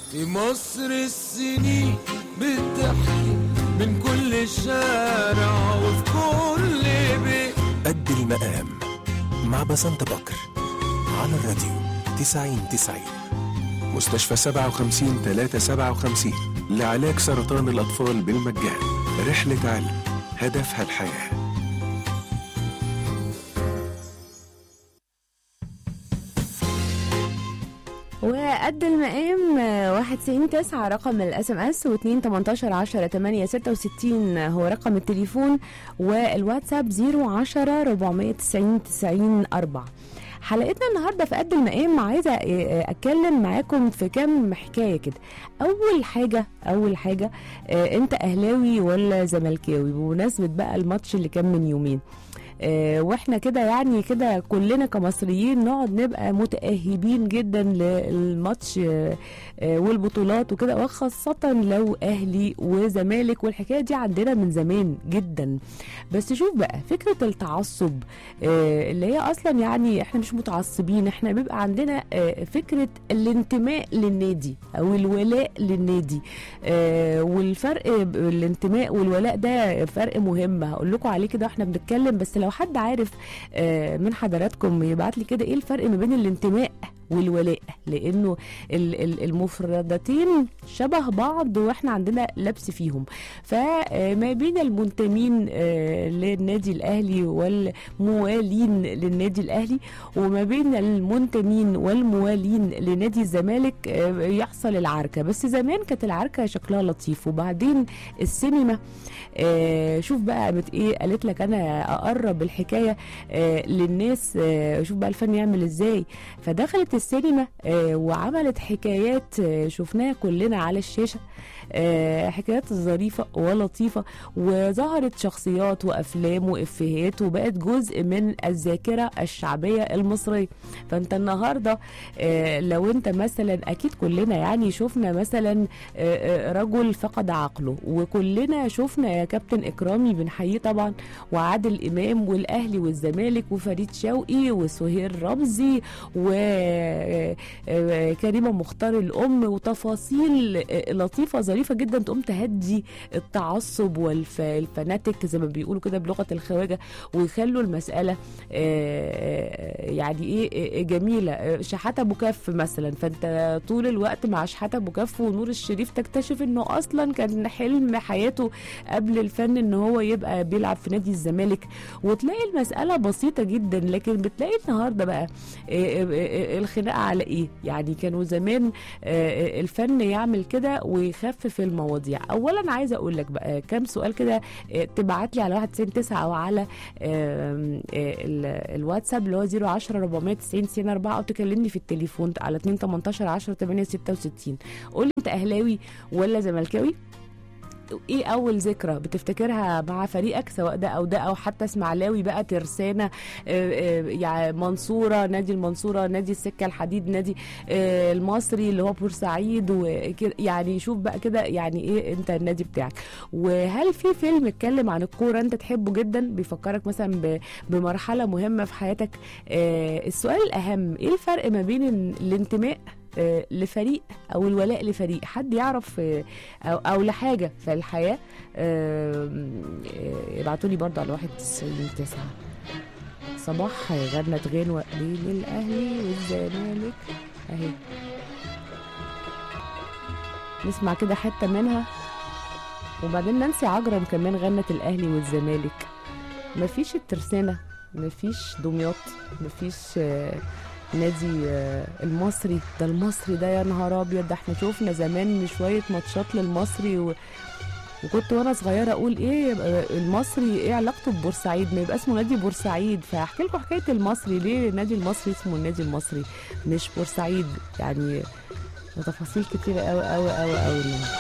في مصر السنين بتحكي من كل شارع وفي كل بيت قد المقام مع بسنت بكر على الراديو 90 90 مستشفى 57 357 لعلاج سرطان الأطفال بالمجان رحلة علم هدفها الحياه وقد المقام آه، واحد تسعين تسعة رقم الاس ام اس واتنين تمنتاشر عشرة تمانية ستة وستين هو رقم التليفون والواتساب زيرو عشرة ربعمية تسعين تسعين أربعة حلقتنا النهارده في قد المقام عايزه آه، اتكلم معاكم في كام حكايه كده اول حاجه اول حاجه آه، انت اهلاوي ولا زملكاوي بمناسبه بقى الماتش اللي كان من يومين آه، واحنا كده يعني كده كلنا كمصريين نقعد نبقى متأهبين جدا للماتش آه، آه، والبطولات وكده وخاصة لو أهلي وزمالك والحكاية دي عندنا من زمان جدا بس شوف بقى فكرة التعصب آه، اللي هي أصلا يعني احنا مش متعصبين احنا بيبقى عندنا آه، فكرة الانتماء للنادي أو الولاء للنادي آه، والفرق ب- الانتماء والولاء ده فرق مهم هقول لكم عليه كده واحنا بنتكلم بس لو حد عارف آه، من حضراتكم يبعت لي كده ايه الفرق ما بين الانتماء والولاء لانه ال- ال- المفردتين شبه بعض واحنا عندنا لبس فيهم فما بين المنتمين آه، للنادي الاهلي والموالين للنادي الاهلي وما بين المنتمين والموالين لنادي الزمالك آه، يحصل العركه بس زمان كانت العركه شكلها لطيف وبعدين السينما آه، شوف بقى قامت ايه قالت لك انا اقرب الحكايه آه، للناس آه، شوف بقى الفن يعمل ازاي فدخلت السينما آه، وعملت حكايات آه، شفناها كلنا على الشاشه آه، حكايات ظريفه ولطيفه وظهرت شخصيات وافلام وافيهات وبقت جزء من الذاكره الشعبيه المصريه فانت النهارده آه، لو انت مثلا اكيد كلنا يعني شفنا مثلا آه، آه، رجل فقد عقله وكلنا شفنا يا كابتن اكرامي بنحييه طبعا وعادل امام والاهلي والزمالك وفريد شوقي وسهير رمزي وكريمه مختار الام وتفاصيل آه، لطيفه ظريفه جدا تقوم تهدي التعصب والفناتك زي ما بيقولوا كده بلغه الخواجه ويخلوا المساله آه، يعني ايه آه، جميله آه، شحاته ابو كف مثلا فانت طول الوقت مع شحاته ابو كف ونور الشريف تكتشف انه اصلا كان حلم حياته قبل الفن ان هو يبقى بيلعب في نادي الزمالك وتلاقي المساله بسيطه جدا لكن بتلاقي النهارده بقى آه، آه، آه، الخناقه على ايه يعني كانوا زمان آه، آه، الفن يعمل كده ويخفف المواضيع اولا عايزه اقول لك بقى كام سؤال كده آه، تبعت لي على 199 او على آم، آه، ال- الواتساب اللي هو 010 490 90 4 او تكلمني في التليفون على 2 18 10 8 66 قول لي انت اهلاوي ولا زملكاوي ايه اول ذكرى بتفتكرها مع فريقك سواء ده او ده او حتى اسماعيلاوي بقى ترسانه آه، آه، يعني منصوره نادي المنصوره نادي السكه الحديد نادي آه، المصري اللي هو بورسعيد وكده يعني شوف بقى كده يعني ايه انت النادي بتاعك وهل في فيلم اتكلم عن الكوره انت تحبه جدا بيفكرك مثلا ب- بمرحله مهمه في حياتك آه، السؤال الاهم ايه الفرق ما بين ال- الانتماء آه، لفريق او الولاء لفريق حد يعرف آه، او او لحاجه في الحياه ابعتوا لي برضو على 91 9 صباح غنت غنوة ليل الاهلي والزمالك اهي نسمع كده حته منها وبعدين نانسي عجرم كمان غنت الاهلي والزمالك مفيش الترسانه مفيش دمياط مفيش آه، نادي آه، المصري ده المصري ده يا نهار ابيض ده احنا شوفنا زمان شويه ماتشات للمصري و... وكنت وانا صغيره اقول ايه يبقى المصري ايه علاقته ببورسعيد ما يبقى اسمه نادي بورسعيد فاحكي لكم حكايه المصري ليه النادي المصري اسمه النادي المصري مش بورسعيد يعني تفاصيل كتيره قوي قوي قوي قوي